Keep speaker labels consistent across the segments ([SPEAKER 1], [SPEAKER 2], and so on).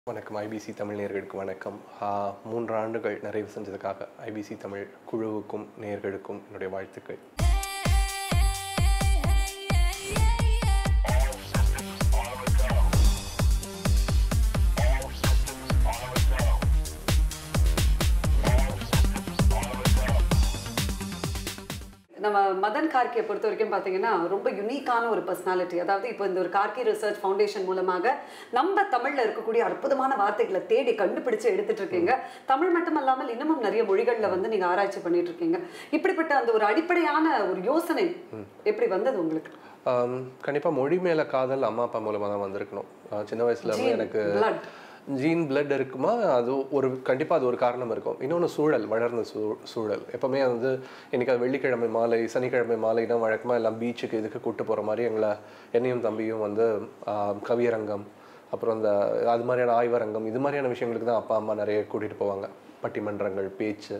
[SPEAKER 1] வணக்கம் ஐபிசி தமிழ் நேயர்களுக்கு வணக்கம் ஆஹ், மூன்று ஆண்டுகள் நிறைவு செஞ்சதுக்காக ஐபிசி தமிழ் குழுவுக்கும் நேயர்களுக்கும் என்னுடைய வாழ்த்துக்கள்
[SPEAKER 2] நம்ம மதன் கார்கியை பொறுத்த வரைக்கும் பார்த்தீங்கன்னா ரொம்ப யுனிக்கான ஒரு பர்சனாலிட்டி அதாவது இப்போ இந்த ஒரு கார்கி ரிசர்ச் ஃபவுண்டேஷன் மூலமாக நம்ம தமிழ்ல இருக்கக்கூடிய அற்புதமான வார்த்தைகளை தேடி கண்டுபிடிச்சு எடுத்துட்டு இருக்கீங்க தமிழ் மட்டும் அல்லாமல் இன்னமும் நிறைய மொழிகள்ல வந்து நீங்க ஆராய்ச்சி பண்ணிட்டு இருக்கீங்க இப்படிப்பட்ட அந்த ஒரு அடிப்படையான ஒரு யோசனை எப்படி வந்தது உங்களுக்கு
[SPEAKER 1] ஆம், கண்டிப்பா மொழி மேல காதல் அம்மா அப்பா மூலமா தான் வந்திருக்கணும் ஆஹ், சின்ன வயசுல இருந்து
[SPEAKER 2] Gene,
[SPEAKER 1] எனக்கு
[SPEAKER 2] blood.
[SPEAKER 1] ஜீன் பிளட் இருக்குமா அது ஒரு கண்டிப்பா அது ஒரு காரணம் இருக்கும் இன்னொன்று சூழல் வளர்ந்த சூ சூழல் எப்பவுமே வந்து இன்னைக்கு அது வெள்ளிக்கிழமை மாலை சனிக்கிழமை மாலை தான் வழக்கமா எல்லாம் பீச்சுக்கு இதுக்கு கூட்டு போற மாதிரி எங்களை என்னையும் தம்பியும் வந்து ஆஹ், கவியரங்கம் அப்புறம் இந்த அது மாதிரியான ஆய்வரங்கம் இது மாதிரியான விஷயங்களுக்கு தான் அப்பா அம்மா நிறைய கூட்டிட்டு போவாங்க பட்டிமன்றங்கள் பேச்சு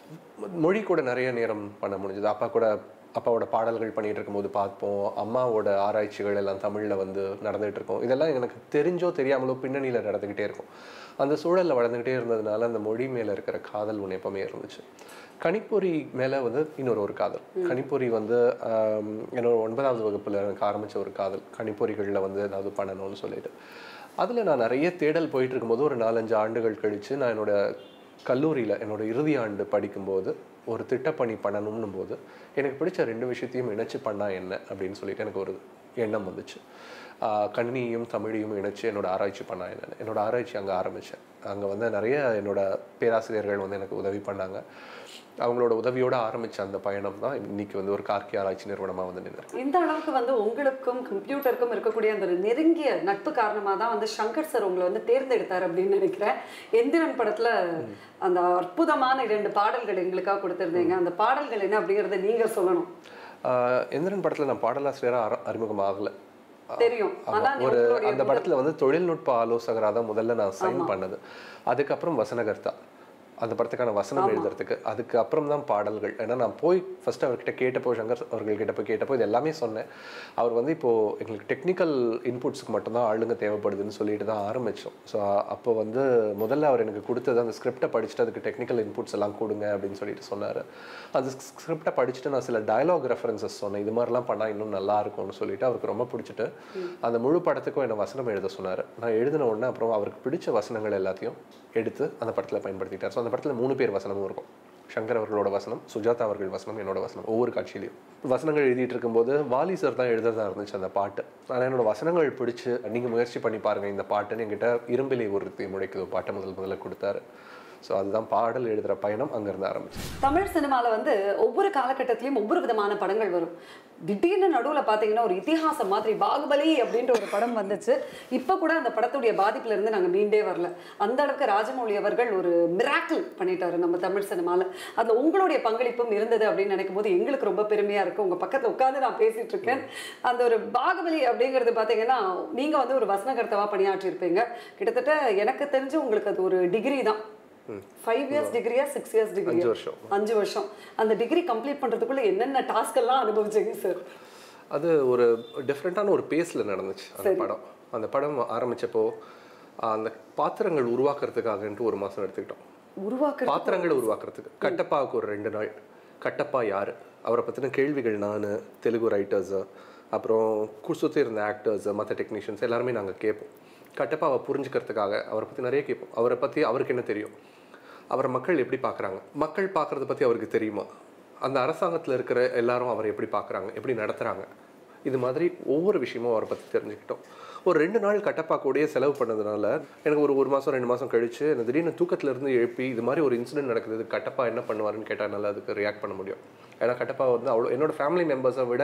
[SPEAKER 1] மொழி கூட நிறைய நேரம் பண்ண முடிஞ்சது அப்பா கூட அப்பாவோட பாடல்கள் பண்ணிட்டு இருக்கும்போது பார்ப்போம் அம்மாவோட ஆராய்ச்சிகள் எல்லாம் தமிழ்ல வந்து நடந்துட்டு இருக்கும் இதெல்லாம் எனக்கு தெரிஞ்சோ தெரியாமலோ பின்னணியில நடந்துகிட்டே இருக்கும் அந்த சூழல்ல வளர்ந்துகிட்டே இருந்ததுனால அந்த மொழி மேல இருக்கிற காதல் ஒன்று எப்பவுமே இருந்துச்சு கணிப்பொறி மேல வந்து இன்னொரு ஒரு காதல் கணிப்பொறி வந்து ஆம், என்னோட ஒன்பதாவது வகுப்புல எனக்கு ஆரம்பிச்ச ஒரு காதல் கணிப்பொறிகளில் வந்து ஏதாவது பண்ணணும்னு சொல்லிட்டு அதுல நான் நிறைய தேடல் போயிட்டு இருக்கும்போது ஒரு நாலஞ்சு ஆண்டுகள் கழிச்சு நான் என்னோட கல்லூரியில் என்னோட இறுதி ஆண்டு படிக்கும்போது ஒரு திட்டப்பணி பண்ணணும்னும் போது எனக்கு பிடிச்ச ரெண்டு விஷயத்தையும் இணைச்சு பண்ணா என்ன அப்படின்னு சொல்லிட்டு எனக்கு ஒரு எண்ணம் வந்துச்சு ஆஹ் கணினியும் தமிழையும் இணைச்சு என்னோட ஆராய்ச்சி பண்ணா என்னன்னு என்னோட ஆராய்ச்சி அங்கே ஆரம்பித்தேன் அங்கே வந்து நிறைய என்னோட பேராசிரியர்கள் வந்து எனக்கு உதவி பண்ணாங்க அவங்களோட உதவியோட ஆரம்பிச்ச அந்த பயணம் தான் இன்னைக்கு வந்து ஒரு கார்க்கி ஆராய்ச்சி நிறுவனமாக வந்து நின்று
[SPEAKER 2] இந்த அளவுக்கு வந்து உங்களுக்கும் கம்ப்யூட்டருக்கும் இருக்கக்கூடிய அந்த ஒரு நெருங்கிய நட்பு காரணமா தான் வந்து சங்கர் சார் உங்களை வந்து தேர்ந்தெடுத்தார் அப்படின்னு நினைக்கிறேன் எந்திரன் படத்துல அந்த அற்புதமான இரண்டு பாடல்கள் எங்களுக்காக கொடுத்திருந்தீங்க அந்த பாடல்கள் என்ன அப்படிங்கறத நீங்க சொல்லணும்
[SPEAKER 1] ஆஹ் எந்திரன் படத்தில் நான் பாடலாசிரியராக அர அறிமுகம் ஆகலை
[SPEAKER 2] தெரியும்
[SPEAKER 1] ஆமா,
[SPEAKER 2] ஆனா நீ
[SPEAKER 1] ஒரு
[SPEAKER 2] உங்களுடைய
[SPEAKER 1] அந்த படத்துல வந்து தொழில்நுட்ப ஆலோசகராக தான் முதல்ல நான் சைன் பண்ணது அதுக்கப்புறம் வசனகர்த்தா அந்த படத்துக்கான வசனம் எழுதுறதுக்கு அதுக்கு அப்புறம் தான் பாடல்கள் ஏன்னா நான் போய் ஃபர்ஸ்ட் அவர்கிட்ட கேட்டப்போ சங்கர் அவர்கள்கிட்ட போய் கேட்டப்போ இது எல்லாமே சொன்னேன் அவர் வந்து இப்போ எங்களுக்கு டெக்னிக்கல் இன்புட்ஸ்க்கு மட்டும்தான் ஆளுங்க தேவைப்படுதுன்னு சொல்லிட்டு தான் ஆரம்பிச்சோம் ஸோ அப்போ வந்து முதல்ல அவர் எனக்கு கொடுத்தது அந்த ஸ்கிரிப்டை படிச்சுட்டு அதுக்கு டெக்னிக்கல் இன்புட்ஸ் எல்லாம் கொடுங்க அப்படின்னு சொல்லிட்டு சொன்னார் அந்த ஸ்கிரிப்டை படிச்சுட்டு நான் சில டயலாக் ரெஃபரன்சஸ் சொன்னேன் இது மாதிரிலாம் பண்ணால் இன்னும் நல்லா இருக்கும்னு சொல்லிட்டு அவருக்கு ரொம்ப பிடிச்சிட்டு அந்த முழு படத்துக்கும் என்னை வசனம் எழுத சொன்னார் நான் எழுதின உடனே அப்புறம் அவருக்கு பிடிச்ச வசனங்கள் எல்லாத்தையும் எடுத்து அந்த படத்தில் பயன்படுத்திட்டார் ஸோ அந்த படத்தில் மூணு பேர் வசனமும் இருக்கும் சங்கர் அவர்களோட வசனம் சுஜாதா அவர்கள் வசனம் என்னோட வசனம் ஒவ்வொரு காட்சியிலையும் வசனங்கள் எழுதிட்டு இருக்கும்போது வாலி சார் தான் எழுதுறதா இருந்துச்சு அந்த பாட்டு ஆனால் என்னோட வசனங்கள் பிடிச்சு நீங்கள் முயற்சி பண்ணி பாருங்க இந்த பாட்டுன்னு என்கிட்ட இரும்பிலை ஒருத்தி முளைக்குது பாட்டை முதல் முதல்ல கொடுத்தாரு ஸோ அதுதான் பாடல் எழுதுகிற பயணம் அங்கேருந்து ஆரம்பிச்சு
[SPEAKER 2] தமிழ் சினிமால வந்து ஒவ்வொரு காலகட்டத்திலயும் ஒவ்வொரு விதமான படங்கள் வரும் திடீர்னு நடுவுல பாத்தீங்கன்னா ஒரு இதிகாசம் மாதிரி பாகுபலி அப்படின்ற ஒரு படம் வந்துச்சு இப்ப கூட அந்த படத்துடைய பாதிப்புல இருந்து நாங்க மீண்டே வரல அந்த அளவுக்கு ராஜமௌழி அவர்கள் ஒரு மிராக்கிள் பண்ணிட்டாரு நம்ம தமிழ் சினிமால அதுல உங்களுடைய பங்களிப்பும் இருந்தது அப்படின்னு நினைக்கும் போது எங்களுக்கு ரொம்ப பெருமையா இருக்கு உங்க பக்கத்துல உட்கார்ந்து நான் பேசிட்டு இருக்கேன் அந்த ஒரு பாகுபலி அப்படிங்கிறது பாத்தீங்கன்னா நீங்க வந்து ஒரு வசனகர்த்தவா பணியாற்றி இருப்பீங்க கிட்டத்தட்ட எனக்கு தெரிஞ்சு உங்களுக்கு அது ஒரு டிகிரி தான் ஃபைவ் இயர்ஸ் டிகிரியா சிக்ஸ் இயர்ஸ் டிகிரி
[SPEAKER 1] அஞ்சு வருஷம்.
[SPEAKER 2] அஞ்சு வருஷம் அந்த டிகிரி கம்ப்ளீட் பண்றதுக்குள்ள என்னென்ன டாஸ்க் எல்லாம் அனுபவிச்சீங்க சார்
[SPEAKER 1] அது ஒரு டிஃப்ரெண்ட்டான ஒரு பேஸில் நடந்துச்சு அந்த படம் அந்த படம் ஆரம்பிச்சப்போ அந்த பாத்திரங்கள் உருவாக்குறதுக்காகன்ட்டு ஒரு மாதம் எடுத்துக்கிட்டோம்
[SPEAKER 2] உருவாக்குற
[SPEAKER 1] பாத்திரங்களை உருவாக்குறதுக்கு கட்டப்பாவுக்கு ஒரு ரெண்டு நாள் கட்டப்பா யார் அவரை பற்றின கேள்விகள் நான் தெலுங்கு ரைட்டர்ஸு அப்புறம் கு- சுத்தி இருந்த ஆக்டர்ஸ் மற்ற டெக்னீஷியன்ஸ் எல்லாருமே நாங்கள் கேட்போம் கட்டப்பாவை புரிஞ்சுக்கிறதுக்காக அவரை பற்றி நிறைய கேட்போம் அவரை பற்றி அவருக்கு என்ன தெரியும் அவரை மக்கள் எப்படி பார்க்குறாங்க மக்கள் பார்க்குறத பற்றி அவருக்கு தெரியுமா அந்த அரசாங்கத்தில் இருக்கிற எல்லாரும் அவரை எப்படி பார்க்குறாங்க எப்படி நடத்துகிறாங்க இது மாதிரி ஒவ்வொரு விஷயமும் அவரை பற்றி தெரிஞ்சுக்கிட்டோம் ஒரு ரெண்டு நாள் கட்டப்பா கூடயே செலவு பண்ணதுனால எனக்கு ஒரு ஒரு மாதம் ரெண்டு மாதம் கழிச்சு எனக்கு திடீர்னு தூக்கத்துல இருந்து எழுப்பி இது மாதிரி ஒரு இன்சிடென்ட் நடக்குது இது கட்டப்பா என்ன பண்ணுவாருன்னு கேட்டால் என்னால் அதுக்கு ரியாக்ட் பண்ண முடியும் ஏன்னா கட்டப்பா வந்து அவ்வளோ என்னோட ஃபேமிலி மெம்பர்ஸை விட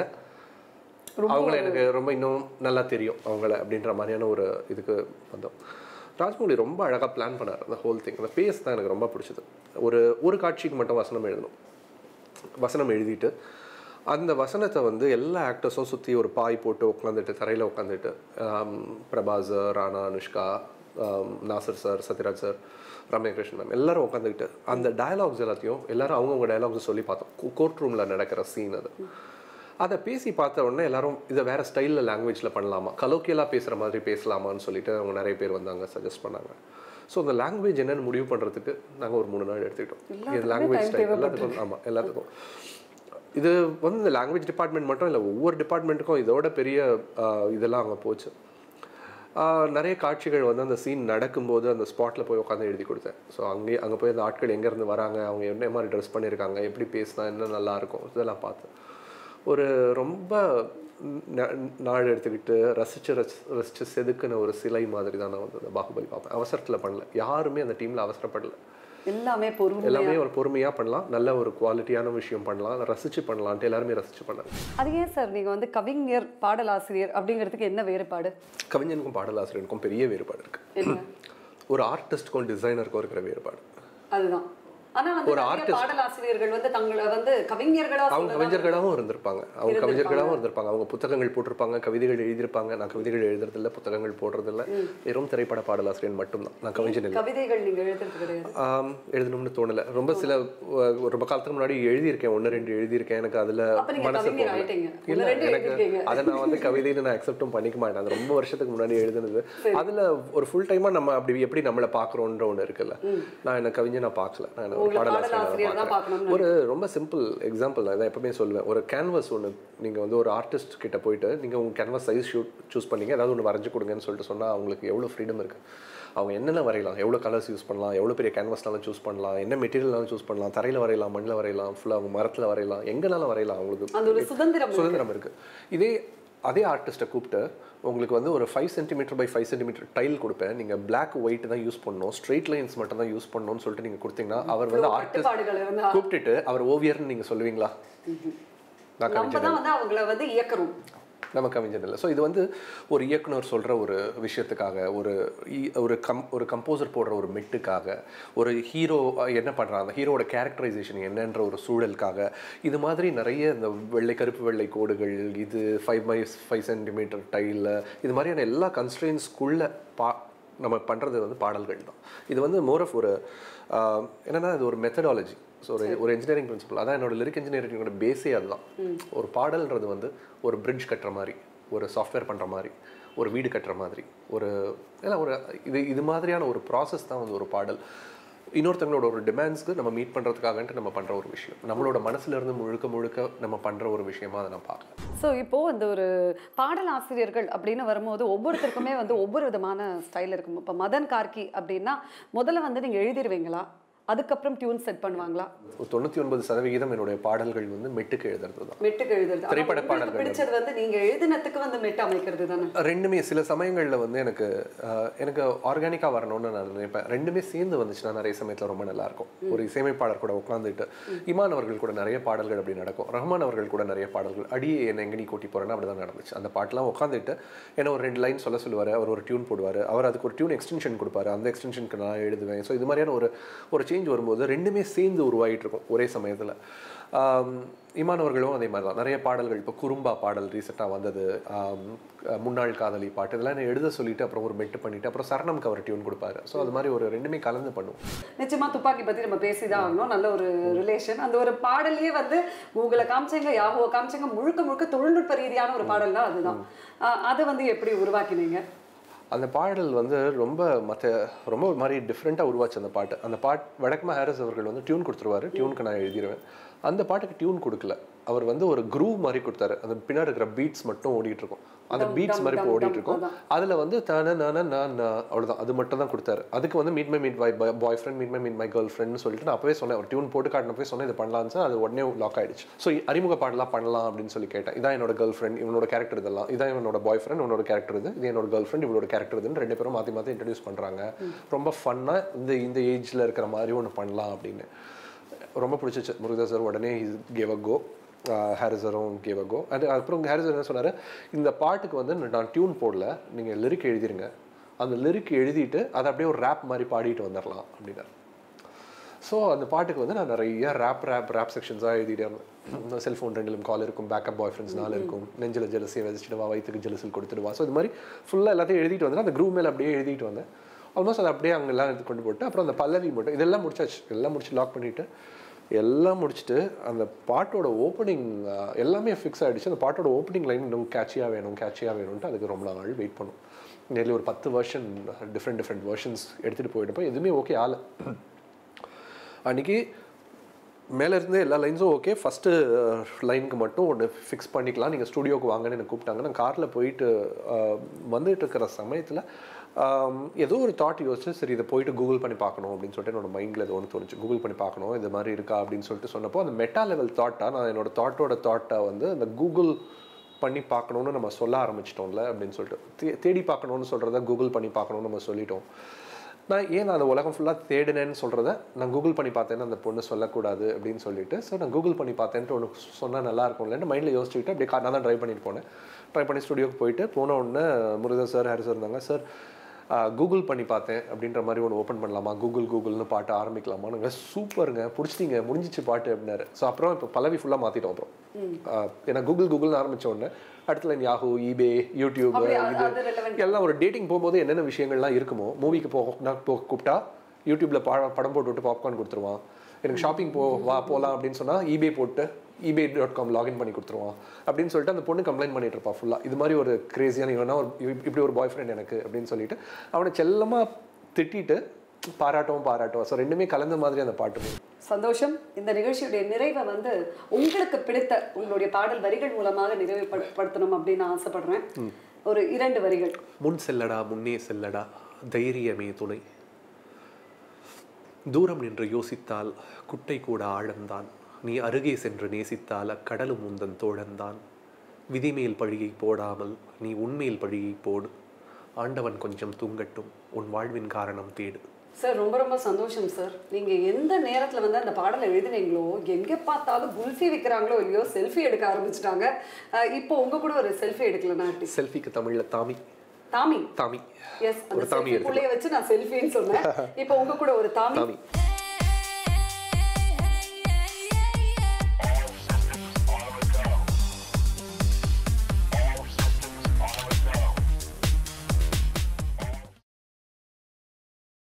[SPEAKER 1] அவங்கள எனக்கு ரொம்ப இன்னும் நல்லா தெரியும் அவங்கள அப்படின்ற மாதிரியான ஒரு இதுக்கு வந்தோம் ராஜ்மௌலி ரொம்ப அழகாக பிளான் பண்ணார் அந்த ஹோல் திங் அந்த பேஸ் தான் எனக்கு ரொம்ப பிடிச்சது ஒரு ஒரு காட்சிக்கு மட்டும் வசனம் எழுதணும் வசனம் எழுதிட்டு அந்த வசனத்தை வந்து எல்லா ஆக்டர்ஸும் சுற்றி ஒரு பாய் போட்டு உட்காந்துட்டு தரையில் உட்காந்துட்டு பிரபாஸ் ராணா அனுஷ்கா ஆம், Nassar sir Sathyaraj sir Ramyakrishnan ma'am எல்லாரும் உட்காந்துக்கிட்டு அந்த டயலாக்ஸ் எல்லாத்தையும் எல்லாரும் அவங்கவுங்க டயலாக்ஸ் சொல்லி பார்த்தோம் கோர்ட் ரூமில் நடக்கிற சீன் அது அதை பேசி பார்த்த உடனே எல்லாரும் இதை வேற ஸ்டைலில் லாங்குவேஜில் பண்ணலாமா கலோக்கியலாக பேசுகிற மாதிரி பேசலாமான்னு சொல்லிட்டு அவங்க நிறைய பேர் வந்தாங்க சஜஸ்ட் பண்ணாங்க ஸோ அந்த லாங்குவேஜ் என்னன்னு முடிவு பண்ணுறதுக்கு நாங்கள் ஒரு மூணு நாள் எடுத்துக்கிட்டோம் இது லாங்குவேஜ் ஸ்டைல் எல்லாத்துக்கும் ஆமாம் எல்லாத்துக்கும் இது வந்து இந்த லாங்குவேஜ் டிபார்ட்மெண்ட் மட்டும் இல்லை ஒவ்வொரு டிபார்ட்மெண்ட்டுக்கும் இதோட பெரிய ஆஹ், இதெல்லாம் அங்கே போச்சு ஆஹ், நிறைய காட்சிகள் வந்து அந்த சீன் நடக்கும்போது அந்த ஸ்பாட்டில் போய் உட்காந்து எழுதி கொடுத்தேன் ஸோ அங்கேயே அங்கே போய் அந்த ஆட்கள் எங்கேருந்து வராங்க அவங்க என்ன மாதிரி ட்ரெஸ் பண்ணியிருக்காங்க எப்படி பேசினா என்ன நல்லா இருக்கும் இதெல்லாம் பார்த்தேன் ஒரு ரொம்ப ந- நாள் எடுத்துக்கிட்டு ரசிச்சு ரசி ரசிச்சு செதுக்குன ஒரு சிலை மாதிரி தான் நான் வந்து அந்த பாகுபலி பார்ப்பேன் அவசரத்தில் பண்ணல யாருமே அந்த டீமில் அவசரப்படல
[SPEAKER 2] எல்லாமே பொறுமை
[SPEAKER 1] எல்லாமே ஒரு பொறுமையாக பண்ணலாம் நல்ல ஒரு குவாலிட்டியான விஷயம் பண்ணலாம் ரசிச்சு பண்ணலான்ட்டு எல்லாருமே ரசிச்சு பண்ணாங்க
[SPEAKER 2] அது ஏன் சார் நீங்க வந்து கவிஞர் பாடலாசிரியர் அப்படிங்கிறதுக்கு என்ன வேறுபாடு
[SPEAKER 1] கவிஞனுக்கும் பாடலாசிரியருக்கும் பெரிய வேறுபாடு இருக்கு
[SPEAKER 2] என்ன
[SPEAKER 1] ஒரு ஆர்டிஸ்ட்க்கும் டிசைனருக்கும் இருக்கிற வேறுபாடு
[SPEAKER 2] அதுதான் ஆனா வந்து
[SPEAKER 1] ஒரு
[SPEAKER 2] நிறைய பாடலாசிரியர்கள் வந்து தங்களை வந்து கவிஞர்களா
[SPEAKER 1] அவங்க
[SPEAKER 2] சொல்லலாம்.
[SPEAKER 1] கவிஞர்களாகவும் இருந்திருப்பாங்க அவங்க கவிஞர்களாகவும் இருந்திருப்பாங்க அவங்க புத்தகங்கள் போட்டிருப்பாங்க கவிதைகள் எழுதியிருப்பாங்க நான் கவிதைகள் எழுதுறதில்ல புத்தகங்கள் போடுறதில்ல வெறும் திரைப்பட பாடலாசிரியர் மட்டும்தான் நான் கவிஞன் இல்லை
[SPEAKER 2] கவிதைகள் நீங்க எழுதுறது கிடையாது
[SPEAKER 1] ஆம், எழுதணும்னு தோணல ரொம்ப சில அஹ், ஒரு ரொம்ப காலத்துக்கு முன்னாடி எழுதியிருக்கேன் ஒன்று ரெண்டு எழுதியிருக்கேன் எனக்கு அதுல
[SPEAKER 2] அப்ப நீங்க
[SPEAKER 1] மனசு
[SPEAKER 2] கவிஞர்
[SPEAKER 1] போகல
[SPEAKER 2] ஆயிட்டீங்க
[SPEAKER 1] இல்ல
[SPEAKER 2] ஒண்ணு ரெண்டு
[SPEAKER 1] எனக்கு
[SPEAKER 2] எழுதிருக்கீங்க
[SPEAKER 1] அதை நான் வந்து கவிதைன்னு நான் அக்செப்டும் பண்ணிக்க மாட்டேன் அது ரொம்ப வருஷத்துக்கு முன்னாடி எழுதுனது அதுல ஒரு ஃபுல் டைமா நம்ம அப்படி எப்படி நம்மளை பாக்குறோன்ற ஒண்ணு இருக்குல்ல நான் என்ன கவிஞை நான் பார்க்கல நான் என்ன ஒரு
[SPEAKER 2] உங்களை
[SPEAKER 1] பாடலாசிரியர்
[SPEAKER 2] பாடலாசிரியர் தான்
[SPEAKER 1] பார்க்கறேன்.
[SPEAKER 2] பார்க்கணும்னு
[SPEAKER 1] ஒரு ரொம்ப சிம்பிள் எக்ஸாம்பிள் நான் இதை எப்பவுமே சொல்லுவேன் ஒரு கேன்வாஸ் ஒன்று நீங்கள் வந்து ஒரு ஆர்டிஸ்ட் கிட்ட போயிட்டு நீங்கள் உங்கள் கேன்வாஸ் சைஸ் ஷூட் சூஸ் பண்ணீங்க ஏதாவது ஒன்று வரைஞ்சு கொடுங்கன்னு சொல்லிட்டு சொன்னால் அவங்களுக்கு எவ்வளோ ஃப்ரீடம் இருக்குது அவங்க என்னென்ன வரையலாம் எவ்வளோ கலர்ஸ் யூஸ் பண்ணலாம் எவ்வளோ பெரிய கேன்வாஸ்னாலும் சூஸ் பண்ணலாம் என்ன மெட்டீரியல்னாலும் சூஸ் பண்ணலாம் தரையில் வரையலாம் மண்ணில் வரையலாம் ஃபுல்லாக அவங்க மரத்தில் வரையலாம் எங்கேனாலும் வரையலாம் அவங்களுக்கு
[SPEAKER 2] அந்த ஒரு சுதந்திரம் இருக்கு.
[SPEAKER 1] சுதந்திரம் இருக்கு இதே அதே ஆர்டிஸ்ட்டை கூப்பிட்டு உங்களுக்கு வந்து ஒரு five centimetre by five centimetre tile கொடுப்பேன் நீங்கள் Black ஒயிட் தான் யூஸ் பண்ணணும் ஸ்ட்ரெயிட் லைன்ஸ் மட்டும் தான் யூஸ் பண்ணணும்னு சொல்லிட்டு நீங்கள் கொடுத்தீங்கன்னா அவர் வந்து ஆர்டிஸ்ட்
[SPEAKER 2] கட்டுப்பாடுகள் இருந்தா
[SPEAKER 1] கூப்பிட்டுட்டு அவர் ஓவியர்னு நீங்க சொல்லுவீங்களா நான்
[SPEAKER 2] நம்ம
[SPEAKER 1] கவிஞர்
[SPEAKER 2] தான் வந்து அவங்கள வந்து இயக்கணும்
[SPEAKER 1] நம்ம கவிஞர் இல்லை ஸோ இது வந்து ஒரு இயக்குனர் சொல்ற ஒரு விஷயத்துக்காக ஒரு இ- ஒரு கம் ஒரு கம்போசர் போடுற ஒரு மெட்டுக்காக ஒரு ஹீரோ என்ன பண்றாங்க அந்த ஹீரோட கேரக்டரைசேஷன் என்னன்ற ஒரு சூழலுக்காக இது மாதிரி நிறைய இந்த வெள்ளை கருப்பு வெள்ளை கோடுகள் இது ஃபைவ் பை ஃபைவ் சென்டிமீட்டர் டைலில் இது மாதிரியான எல்லா கன்ஸ்ட்ரெயின்ஸ்குள்ள பா நம்ம பண்ணுறது வந்து பாடல்கள் தான் இது வந்து மோர் ஆஃப் ஒரு ஆஹ், என்னன்னா இது ஒரு மெத்தடாலஜி ஸோ ஒரு ஒரு இன்ஜினியரிங் பிரின்சிபல் அதான் என்னோட லிரிக் இன்ஜினியரிங்கோட பேஸே அதுதான் ஒரு பாடல்ன்றது வந்து ஒரு பிரிட்ஜ் கட்டுற மாதிரி ஒரு சாஃப்ட்வேர் பண்ணுற மாதிரி ஒரு வீடு கட்டுற மாதிரி ஒரு ஏன்னா ஒரு இது இது மாதிரியான ஒரு ப்ராசஸ் தான் வந்து ஒரு பாடல் இன்னொருத்தங்களோட ஒரு டிமாண்ட்ஸ்க்கு நம்ம மீட் பண்ணுறதுக்காகன்ட்டு நம்ம பண்ணுற ஒரு விஷயம் நம்மளோட மனசுல இருந்து முழுக்க முழுக்க நம்ம பண்ணுற ஒரு விஷயமா அதை நான் பார்க்குறேன்
[SPEAKER 2] ஸோ இப்போ இந்த ஒரு பாடலாசிரியர்கள் அப்படின்னு வரும்போது ஒவ்வொருத்தருக்குமே வந்து ஒவ்வொரு விதமான ஸ்டைல் இருக்கும் இப்போ மதன் கார்கி அப்படின்னா முதல்ல வந்து நீங்க எழுதிருவீங்களா அதுக்கப்புறம் டியூன் செட் பண்ணுவாங்களா
[SPEAKER 1] ஒரு தொண்ணூற்றி ஒன்பது சதவிகிதம் என்னுடைய பாடல்கள் வந்து மெட்டுக்கு எழுதுறது தான்
[SPEAKER 2] மெட்டுக்கு எழுதுறது ஆனா
[SPEAKER 1] திரைப்பட
[SPEAKER 2] உங்களுக்கு
[SPEAKER 1] பாடல்கள்
[SPEAKER 2] பிடிச்சது வந்து நீங்க எழுதினத்துக்கு வந்து மெட்டு அமைக்கிறது தானே
[SPEAKER 1] ரெண்டுமே சில சமயங்களில் வந்து எனக்கு ஆஹ், எனக்கு ஆர்கானிக்காக வரணும்னு நான் நினைப்பேன் ரெண்டுமே சேர்ந்து வந்துச்சுன்னா நிறைய சமயத்தில் ரொம்ப நல்லா இருக்கும் ஒரு இசையமைப்பாளர் கூட உட்காந்துட்டு இமான் அவர்கள் கூட நிறைய பாடல்கள் அப்படி நடக்கும் ரஹ்மான் அவர்கள் கூட நிறைய பாடல்கள் அடியே என்னை எங்க நீ கூட்டி போறேன்னு அப்படி தான் நடந்துச்சு அந்த பாட்டெலாம் உட்காந்துட்டு என்ன ஒரு ரெண்டு லைன் சொல்ல சொல்லுவார் அவர் ஒரு டியூன் போடுவார் அவர் அதுக்கு ஒரு டியூன் எக்ஸ்டென்ஷன் கொடுப்பாரு அந்த எக்ஸ்டென்ஷனுக்கு நான் எழுதுவேன் ஸோ இது மாதிரியான ஒரு ஒரு சேஞ்ச் வரும்போது ரெண்டுமே சேர்ந்து உருவாகிட்டு இருக்கும் ஒரே சமயத்தில் இமான் அவர்களும் அதே மாதிரி தான் நிறைய பாடல்கள் இப்போ குறும்பா பாடல் ரீசெண்டாக வந்தது ஆம், அஹ் முன்னாள் காதலி பாட்டு இதெல்லாம் என்ன எழுத சொல்லிட்டு அப்புறம் ஒரு மெட்டு பண்ணிட்டு அப்புறம் சரணம்க்கு அவர் டியூன் கொடுப்பாரு ஸோ அது மாதிரி ஒரு ரெண்டுமே கலந்து பண்ணுவோம்
[SPEAKER 2] நிச்சயமா துப்பாக்கி பத்தி நம்ம பேசிதான் ஆகணும் நல்ல ஒரு ரிலேஷன் அந்த ஒரு பாடல்லயே வந்து கூகுளை காமிச்சங்க யாஹோ காமிச்சங்க முழுக்க முழுக்க தொழில்நுட்ப ரீதியான ஒரு பாடல் தான் அதுதான் ஆஹ் அதை வந்து எப்படி உருவாக்கினீங்க
[SPEAKER 1] அந்த பாடல் வந்து ரொம்ப மற்ற ரொம்ப ஒரு மாதிரி டிஃப்ரெண்ட்டாக உருவாச்சு அந்த பாட்டு அந்த பாட் வடக்குமா ஹாரிஸ் அவர்கள் வந்து டியூன் கொடுத்துருவாரு டியூனுக்கு நான் எழுதிடுவேன் அந்த பாட்டுக்கு டியூன் கொடுக்கல அவர் வந்து ஒரு குரூவ் மாதிரி கொடுத்தாரு அந்த பின்னாடி இருக்கிற பீட்ஸ் மட்டும் ஓடிட்டு இருக்கும் அந்த
[SPEAKER 2] டம்,
[SPEAKER 1] பீட்ஸ்
[SPEAKER 2] டம்,
[SPEAKER 1] மாதிரி இப்போ
[SPEAKER 2] டம்,
[SPEAKER 1] ஓடிட்டு
[SPEAKER 2] டம்,
[SPEAKER 1] இருக்கும்
[SPEAKER 2] அதான்.
[SPEAKER 1] அதுல வந்து தான நான நான் அவ்வளவுதான் அது மட்டும் தான் கொடுத்தாரு அதுக்கு வந்து meet my meet my boyfriend meet my meet my girl ஃப்ரெண்ட்னு சொல்லிட்டு நான் அப்பவே சொன்னேன் ஒரு டியூன் போட்டு காட்டினப்பவே சொன்னேன் இது பண்ணலாம்னு சார் அது உடனே லாக் ஆயிடுச்சு ஸோ அறிமுக பாடலாம் பண்ணலாம் அப்படின்னு சொல்லி கேட்டேன் இதான் என்னோட கேர்ள் ஃப்ரெண்ட் இவனோட கேரக்டர் இதெல்லாம் இதான் இவனோட பாய் ஃப்ரெண்ட் இவனோட கேரக்டர் இது இது என்னோட கேர்ள் ஃப்ரெண்ட் இவளோட கேரக்டர் இதுன்னு ரெண்டு பேரும் மாற்றி மாற்றி இன்ட்ரடியூஸ் பண்றாங்க ரொம்ப ஃபன்னாக இந்த இந்த ஏஜ்ல இருக்கிற மாதிரி ஒன்று பண்ணலாம் அப்படின்னு ரொம்ப பிடிச்சிச்சு முருகதாஸ் சார் உடனே கேவ் அ கோ ஹாரிசரும் கேவ் அ கோ அது அப்புறம் ஹாரிசர் என்ன சொன்னார் இந்த பாட்டுக்கு வந்து நான் டியூன் போடல நீங்கள் லிரிக் எழுதிருங்க அந்த லிரிக் எழுதிட்டு அதை அப்படியே ஒரு ரேப் மாதிரி பாடிட்டு வந்துடலாம் அப்படின்னாரு ஸோ அந்த பாட்டுக்கு வந்து நான் நிறைய ரேப் ரேப் ரேப் செக்ஷன்ஸாக எழுதிட்டே இருந்தேன் செல்ஃபோன் ரெண்டிலும் கால் இருக்கும் பேக்கப் பாய் ஃப்ரெண்ட்ஸ் நாலு இருக்கும் நெஞ்சில் ஜெலசியை வச்சுடுவா வயிற்றுக்கு ஜெலசில் கொடுத்துடுவா ஸோ இது மாதிரி ஃபுல்லாக எல்லாத்தையும் எழுதிட்டு வந்தேன் அந்த குரூப் மேலே அப்படியே எழுதிட்டு வந்தேன் ஆல்மோஸ்ட் அதை அப்படியே அங்கெல்லாம் எடுத்து கொண்டு போட்டு அப்புறம் அந்த பல்லவி மட்டும் இதெல்லாம் முடிச்சாச்சு எல்லாம் முடிச்சு லாக் பண்ணிட்டு எல்லாம் முடிச்சுட்டு அந்த பாட்டோட ஓப்பனிங் எல்லாமே ஃபிக்ஸ் ஆகிடுச்சு அந்த பாட்டோட ஓப்பனிங் லைன் இன்னும் கேட்சியாக வேணும் கேட்சியாக வேணும்ட்டு அதுக்கு ரொம்ப நாள் வெயிட் பண்ணும் நேர்லி ஒரு பத்து வெர்ஷன் டிஃப்ரெண்ட் டிஃப்ரெண்ட் வெர்ஷன்ஸ் எடுத்துகிட்டு போயிட்டப்போ எதுவுமே ஓகே ஆகலை அன்றைக்கி மேலே இருந்து எல்லா லைன்ஸும் ஓகே ஃபஸ்ட்டு லைனுக்கு மட்டும் ஒன்று ஃபிக்ஸ் பண்ணிக்கலாம் நீங்கள் ஸ்டுடியோக்கு வாங்கன்னு எனக்கு கூப்பிட்டாங்க நான் காரில் போயிட்டு அஹ், வந்துட்டு இருக்கிற சமயத்தில் ஏதோ ஒரு தாட் யோசிச்சு சரி இதை போயிட்டு கூகுள் பண்ணி பார்க்கணும் அப்படின்னு சொல்லிட்டு என்னோட மைண்டில் ஏதோ ஒன்று தோணுச்சு கூகுள் பண்ணி பார்க்கணும் இது மாதிரி இருக்கா அப்படின்னு சொல்லிட்டு சொன்னப்போ அந்த மெட்டா லெவல் தாட்டாக நான் என்னோட தாட்டோட தாட்டை வந்து அந்த கூகுள் பண்ணி பார்க்கணுன்னு நம்ம சொல்ல ஆரம்பிச்சிட்டோம்ல அப்படின்னு சொல்லிட்டு தே- தேடி பார்க்கணுன்னு சொல்கிறத கூகுள் பண்ணி பார்க்கணும்னு நம்ம சொல்லிட்டோம் நான் ஏன் நான் அந்த உலகம் ஃபுல்லாக தேடினேன்னு சொல்கிறத நான் கூகுள் பண்ணி பார்த்தேன்னு அந்த பொண்ணு சொல்லக்கூடாது அப்படின்னு சொல்லிட்டு ஸோ நான் கூகுள் பண்ணி பார்த்தேன்ட்டு ஒன்று சொன்னால் நல்லா இருக்கும்லன்னு மைண்டில் யோசிச்சுக்கிட்டு அப்படியே கா- நான் தான் ட்ரை பண்ணிட்டு போனேன் ட்ரை பண்ணி ஸ்டுடியோக்கு போயிட்டு போன உடனே முருகன் சார் ஹாரி சார் இருந்தாங்க சார் கூகுள் பண்ணி பார்த்தேன் அப்படின்ற மாதிரி ஒன்று ஓப்பன் பண்ணலாமா கூகுள் கூகுள்னு பாட்டு ஆரம்பிக்கலாமா நாங்கள் சூப்பருங்க பிடிச்சிட்டீங்க முடிஞ்சிச்சு பாட்டு அப்படின்னாரு ஸோ அப்புறம் இப்போ பல்லவி ஃபுல்லாக மாற்றிட்டோம் அப்புறம் ஆஹ் ஏன்னா கூகுள் கூகுள்னு ஆரம்பிச்ச உடனே அடுத்த லைன் யாஹூ ஈபே யூடியூப்
[SPEAKER 2] அப்படியே அது-
[SPEAKER 1] இது
[SPEAKER 2] அது relevant.
[SPEAKER 1] எல்லாம் ஒரு டேட்டிங் போகும்போது என்னென்ன விஷயங்கள்லாம் இருக்குமோ மூவிக்கு போ நான் போ கூப்பிட்டா யூடியூப்ல பா படம் போட்டு விட்டு பாப்கார்ன் கொடுத்துருவான் எனக்கு ஷாப்பிங் போ வா போகலாம் அப்படின்னு சொன்னா eBay போட்டு eBay டாட் காம் லாகின் பண்ணி கொடுத்துருவான் அப்படின்னு சொல்லிட்டு அந்த பொண்ணு கம்ப்ளைண்ட் பண்ணிட்டு இருப்பா ஃபுல்லாக இது மாதிரி ஒரு கிரேசியான இவனா ஒரு இவ- இப்படி ஒரு பாய் ஃப்ரெண்ட் எனக்கு அப்படின்னு சொல்லிட்டு அவனை செல்லமா திட்டிட்டு பாராட்டவும் பாராட்டவும் ஸோ ரெண்டுமே கலந்த மாதிரி அந்த பாட்டு
[SPEAKER 2] சந்தோஷம் இந்த நிகழ்ச்சியுடைய நிறைவை வந்து உங்களுக்கு பிடித்த உங்களுடைய பாடல் வரிகள் மூலமாக நிறைவுபடுத்தணும் அப்படின்னு நான் ஆசைப்படுறேன் ஒரு இரண்டு வரிகள்
[SPEAKER 1] முன் செல்லடா முன்னே செல்லடா தைரியமே துணை தூரம் நின்று யோசித்தால் குட்டை கூட ஆழம்தான் நீ அருகே சென்று நேசித்தால் அக்கடலும் உந்தன் தோழன்தான் விதிமேல் பழியை போடாமல் நீ உன்மேல் பழியை போடு ஆண்டவன் கொஞ்சம் தூங்கட்டும் உன் வாழ்வின் காரணம் தேடு
[SPEAKER 2] சார் ரொம்ப ரொம்ப சந்தோஷம் சார் நீங்க எந்த நேரத்துல வந்து அந்த பாடலை எழுதினீங்களோ எங்க பார்த்தாலும் குல்ஃபி விற்கிறாங்களோ இல்லையோ செல்ஃபி எடுக்க ஆரம்பிச்சிட்டாங்க அஹ் இப்போ உங்க கூட ஒரு செல்ஃபி எடுக்கலன்னா
[SPEAKER 1] செல்ஃபிக்கு தமிழ்ல தாமி
[SPEAKER 2] தாமி
[SPEAKER 1] தாமி
[SPEAKER 2] எஸ் அந்த
[SPEAKER 1] ஒரு தாமி
[SPEAKER 2] செல்ஃபிக்குள்ளேயே வச்சு நான் செல்ஃபின்னு சொன்னேன் இப்போ உங்க கூட ஒரு தாமி
[SPEAKER 1] தாமி